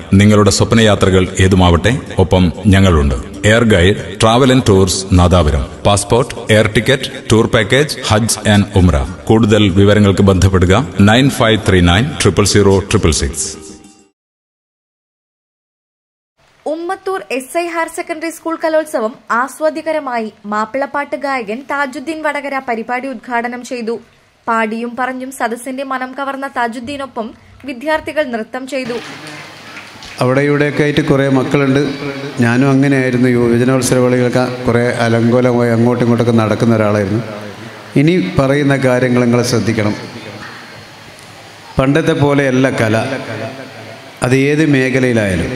നിങ്ങളുടെ സ്വപ്നയാത്രകൾ ഏതുമാവട്ടെ ഒപ്പം ഞങ്ങളുണ്ട് Air Guide travel and tours Nadapuram passport air ticket tour package Hajj and Umrah കൂടുതൽ വിവരങ്ങൾക്ക് ബന്ധപ്പെടുക nine five three nine triple zero triple six Ummathur S I higher secondary school കലോത്സവം ആസ്വാദ്യകരമായി മാപ്പിളപ്പാട്ട് ഗായകൻ താജുദ്ദീൻ വടകര പരിപാടി ഉദ്ഘാടനം ചെയ്തു പാടിയും പറഞ്ഞും സദസ്സിന്റെ മനം കവർന്ന താജുദ്ദീനൊപ്പം വിദ്യാർത്ഥികൾ നൃത്തം ചെയ്തു അവിടെ ഇവിടെയൊക്കെ ആയിട്ട് കുറേ മക്കളുണ്ട് ഞാനും അങ്ങനെയായിരുന്നു യുവജനോത്സവ വേളകളൊക്കെ കുറേ അലങ്കോലമായി അങ്ങോട്ടും ഇങ്ങോട്ടൊക്കെ നടക്കുന്ന ഒരാളായിരുന്നു ഇനി പറയുന്ന കാര്യങ്ങൾ നിങ്ങൾ ശ്രദ്ധിക്കണം പണ്ടത്തെ പോലെയല്ല കല അത് ഏത് മേഖലയിലായാലും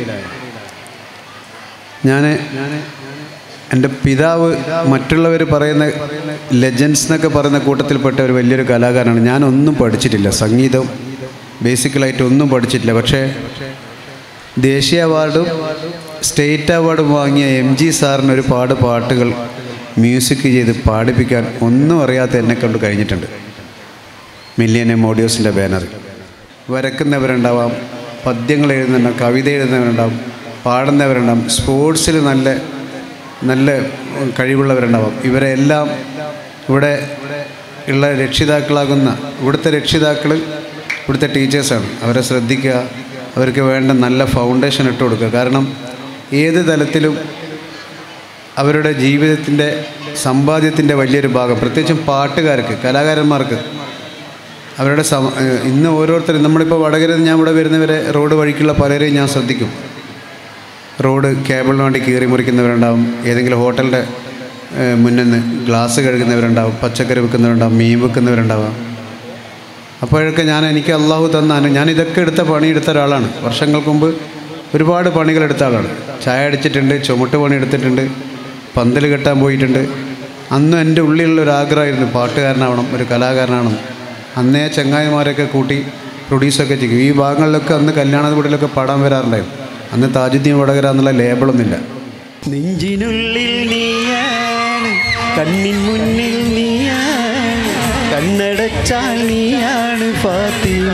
ഞാൻ എൻ്റെ പിതാവ് മറ്റുള്ളവർ പറയുന്ന ലെജൻസ് എന്നൊക്കെ പറയുന്ന കൂട്ടത്തിൽപ്പെട്ട ഒരു വലിയൊരു കലാകാരനാണ് ഞാനൊന്നും പഠിച്ചിട്ടില്ല സംഗീതം ബേസിക്കലായിട്ട് ഒന്നും പഠിച്ചിട്ടില്ല പക്ഷേ ദേശീയ അവാർഡും സ്റ്റേറ്റ് അവാർഡും വാങ്ങിയ എം ജി സാറിന് ഒരുപാട് പാട്ടുകൾ മ്യൂസിക് ചെയ്ത് പാടിപ്പിക്കാൻ ഒന്നും അറിയാത്ത എന്നെ കൊണ്ട് കഴിഞ്ഞിട്ടുണ്ട് മില്ലിയനം ഓഡിയോസിൻ്റെ ബാനറിൽ വരക്കുന്നവരുണ്ടാവാം പദ്യങ്ങൾ എഴുതുന്നുണ്ടാവും കവിത എഴുതുന്നവരുണ്ടാവും പാടുന്നവരുണ്ടാവും സ്പോർട്സിൽ നല്ല നല്ല കഴിവുള്ളവരുണ്ടാവും ഇവരെല്ലാം ഇവിടെ ഉള്ള രക്ഷിതാക്കളാകുന്ന ഇവിടുത്തെ രക്ഷിതാക്കൾ ഇവിടുത്തെ ടീച്ചേഴ്സാണ് അവരെ ശ്രദ്ധിക്കുക അവർക്ക് വേണ്ട നല്ല ഫൗണ്ടേഷൻ ഇട്ട് കൊടുക്കുക കാരണം ഏത് തലത്തിലും അവരുടെ ജീവിതത്തിൻ്റെ സമ്പാദ്യത്തിൻ്റെ വലിയൊരു ഭാഗം പ്രത്യേകിച്ചും പാട്ടുകാർക്ക് കലാകാരന്മാർക്ക് അവരുടെ സമ ഏഹ് ഇന്ന് ഓരോരുത്തരും നമ്മളിപ്പോൾ വടകര ഞാൻ ഇവിടെ വരുന്നവരെ റോഡ് വഴിക്കുള്ള പലരെയും ഞാൻ ശ്രദ്ധിക്കും റോഡ് കേബിളിന് വേണ്ടി കീറി മുറിക്കുന്നവരുണ്ടാവും ഏതെങ്കിലും ഹോട്ടലിൻ്റെ ഏഹ് മുന്നിൽ നിന്ന് ഗ്ലാസ് കഴുകുന്നവരുണ്ടാവും പച്ചക്കറി വെക്കുന്നവരുണ്ടാവും മീൻ വെക്കുന്നവരുണ്ടാവാം അപ്പോഴൊക്കെ ഞാൻ എനിക്ക് അള്ളാഹു തന്നാണ് ഞാൻ ഇതൊക്കെ എടുത്ത പണി എടുത്ത ഒരാളാണ് വർഷങ്ങൾക്ക് മുമ്പ് ഒരുപാട് പണികൾ എടുത്ത ആളാണ് ചായ അടിച്ചിട്ടുണ്ട് ചുമട്ട് പണി എടുത്തിട്ടുണ്ട് പന്തൽ കെട്ടാൻ പോയിട്ടുണ്ട് അന്ന് എൻ്റെ ഉള്ളിലുള്ള ഒരു ആഗ്രഹമായിരുന്നു പാട്ടുകാരനാവണം ഒരു കലാകാരനാവണം അന്നേ ചങ്ങായിമാരൊക്കെ കൂട്ടി പ്രൊഡ്യൂസൊക്കെ ചെയ്യും ഈ ഭാഗങ്ങളിലൊക്കെ അന്ന് കല്യാണ വീട്ടിലൊക്കെ പാടാൻ വരാറുണ്ടായിരുന്നു അന്ന് താജുദ്ദീൻ വടകര എന്നുള്ള ലേബിളൊന്നുമില്ല നെഞ്ചിനുള്ളിൽ നീയാണ് കണ്ണിൻ മുന്നിൽ നീയാണ് കണ്ണടച്ചാൽ നീയാണ് ഫാത്തിമ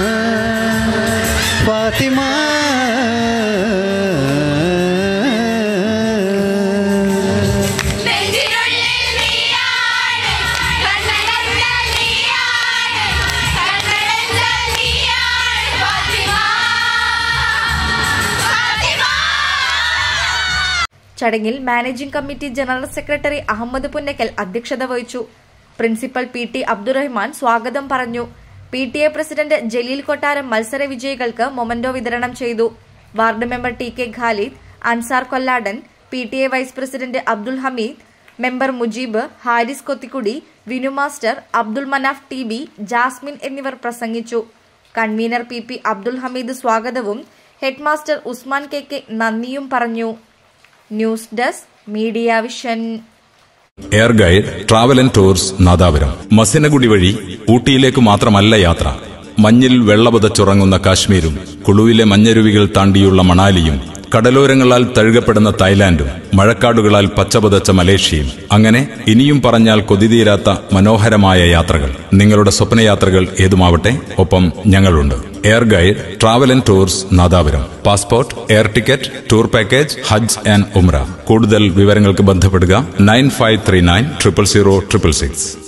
ഫാത്തിമ നെഞ്ചിനുള്ളിൽ നീയാണ് കണ്ണടച്ചാൽ നീയാണ് കണ്ണടച്ചാൽ നീയാണ് ഫാത്തിമ ഫാത്തിമ ചടങ്ങിൽ managing committee general secretary Ahammed Punnakkal അധ്യക്ഷത വഹിച്ചു പ്രിൻസിപ്പൽ പി ടി അബ്ദുറഹ്മാൻ സ്വാഗതം പറഞ്ഞു P T A president Jaleel Kottaram മത്സര വിജയികൾക്ക് മൊമന്റോ വിതരണം ചെയ്തു ward member T K Khalid Ansar Kolladan P T A vice president Abdul Hameed member Mujeeb Haris Kothikkudi Vinu master Abdul Manaf T B Jasmin എന്നിവർ പ്രസംഗിച്ചു convener P P Abdul Hameed സ്വാഗതവും ഹെഡ്മാസ്റ്റർ ഉസ്മാൻ കെ കെ നന്ദിയും പറഞ്ഞു news desk media vision Air Guide travel and tours Nadapuram Masinagudi വഴി ഊട്ടിയിലേക്ക് മാത്രമല്ല യാത്ര മഞ്ഞിൽ വെള്ളപുതച്ചുറങ്ങുന്ന കാശ്മീരും കുളുവിലെ മഞ്ഞരുവികൾ താണ്ടിയുള്ള മണാലിയും കടലോരങ്ങളാൽ തഴുകപ്പെടുന്ന തായ്ലാന്റും മഴക്കാടുകളാൽ പച്ചപുതച്ച മലേഷ്യയും അങ്ങനെ ഇനിയും പറഞ്ഞാൽ കൊതിതീരാത്ത മനോഹരമായ യാത്രകൾ നിങ്ങളുടെ സ്വപ്നയാത്രകൾ ഏതുമാവട്ടെ ഒപ്പം ഞങ്ങളുണ്ട് Air Guide travel and tours Nadapuram passport air ticket tour package Hajj and Umrah കൂടുതൽ വിവരങ്ങൾക്ക് ബന്ധപ്പെടുക nine five three nine triple zero triple six